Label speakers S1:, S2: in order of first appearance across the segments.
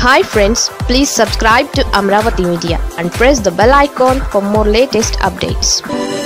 S1: hi friends please subscribe to Amaravati media and press the bell icon for more latest updates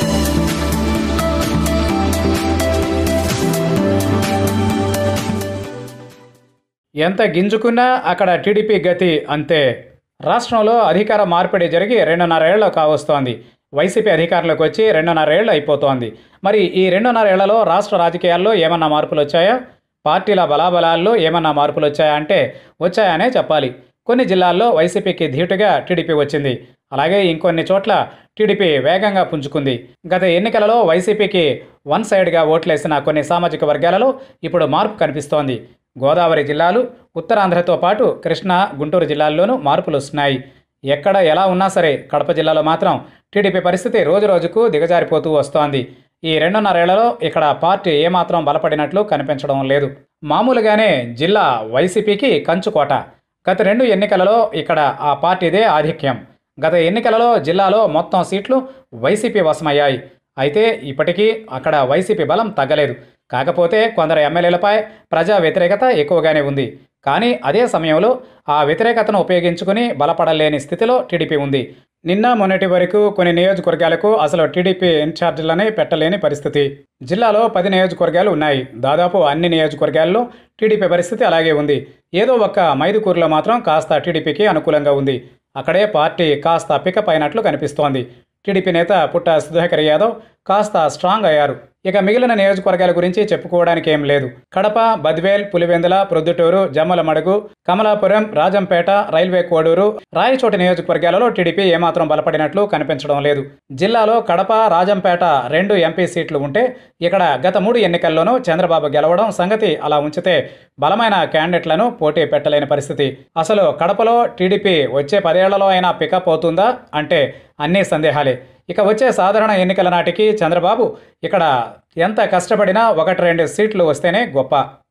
S2: ఎంత గింజుకున్నా అక్కడ TDP గతి అంతే రాష్ట్రంలో అధికార మార్పిడి జరిగి రెండున్నరేళ్లు కావస్తోంది వైసీపీ అధికారంలోకి వచ్చి రెండున్నరేళ్లు అయిపోతోంది మరి ఈ రెండున్నరేళ్లలో రాష్ట్ర రాజకీయాల్లో ఏమన్నా మార్పులు వచ్చాయా పార్టీల బలాబలాల్లో ఏమన్నా మార్పులు వచ్చాయా అంటే వచ్చాయనే చెప్పాలి కొన్ని జిల్లాల్లో వైసీపీకి ధీటుగా టీడీపీ వచ్చింది అలాగే ఇంకొన్ని చోట్ల టీడీపీ వేగంగా పుంజుకుంది గత ఎన్నికలలో వైసీపీకి వన్ సైడ్గా ఓట్లేసిన కొన్ని సామాజిక వర్గాలలో ఇప్పుడు మార్పు కనిపిస్తోంది గోదావరి జిల్లాలు ఉత్తరాంధ్రతో పాటు కృష్ణా గుంటూరు జిల్లాల్లోనూ మార్పులు వస్తున్నాయి ఎక్కడ ఎలా ఉన్నా సరే కడప జిల్లాలో మాత్రం టీడీపీ పరిస్థితి రోజురోజుకు దిగజారిపోతూ వస్తోంది ఈ రెండున్నరేళ్లలో ఇక్కడ పార్టీ ఏమాత్రం బలపడినట్లు కనిపించడం లేదు మామూలుగానే జిల్లా వైసీపీకి కంచుకోట గత రెండు ఎన్నికలలో ఇక్కడ ఆ పార్టీదే ఆధిక్యం గత ఎన్నికలలో జిల్లాలో మొత్తం సీట్లు వైసీపీ వశమయ్యాయి అయితే ఇప్పటికీ అక్కడ వైసీపీ బలం తగ్గలేదు కాకపోతే కొందరు ఎమ్మెల్యేలపై ప్రజా వ్యతిరేకత ఎక్కువగానే ఉంది కానీ అదే సమయంలో ఆ వ్యతిరేకతను ఉపయోగించుకుని బలపడలేని స్థితిలో టీడీపీ ఉంది నిన్న మొన్నటి వరకు కొన్ని నియోజకవర్గాలకు అసలు టీడీపీ ఇన్ఛార్జీలనే పెట్టలేని పరిస్థితి జిల్లాలో పది నియోజకవర్గాలు ఉన్నాయి దాదాపు అన్ని నియోజకవర్గాల్లో టీడీపీ పరిస్థితి అలాగే ఉంది ఏదో ఒక్క మైదుకూరులో మాత్రం కాస్త టీడీపీకి అనుకూలంగా ఉంది అక్కడే పార్టీ కాస్త పికప్ అయినట్లు కనిపిస్తోంది టీడీపీ నేత పుట్ట సుధాకర్ యాదవ్ కాస్త స్ట్రాంగ్ అయ్యారు ఇక మిగిలిన నియోజకవర్గాల గురించి చెప్పుకోవడానికి ఏం లేదు కడప బద్వేల్ పులివెందుల ప్రొద్దుటూరు జమ్మలమడుగు కమలాపురం రాజంపేట రైల్వే కోడూరు రాయచోటి నియోజకవర్గాలలో టీడీపీ ఏమాత్రం బలపడినట్లు కనిపించడం లేదు జిల్లాలో కడప రాజంపేట రెండు ఎంపీ సీట్లు ఉంటే ఇక్కడ గత మూడు ఎన్నికల్లోనూ చంద్రబాబు గెలవడం సంగతి అలా ఉంచితే బలమైన క్యాండిడేట్లను పోటీ పెట్టలేని పరిస్థితి అసలు కడపలో టీడీపీ వచ్చే పదేళ్లలో అయినా పికప్ అవుతుందా అంటే అన్నీ సందేహాలే ఇక వచ్చే సాధారణ ఎన్నికల నాటికి చంద్రబాబు ఇక్కడ ఎంత కష్టపడినా ఒకటి రెండు సీట్లు వస్తేనే గొప్ప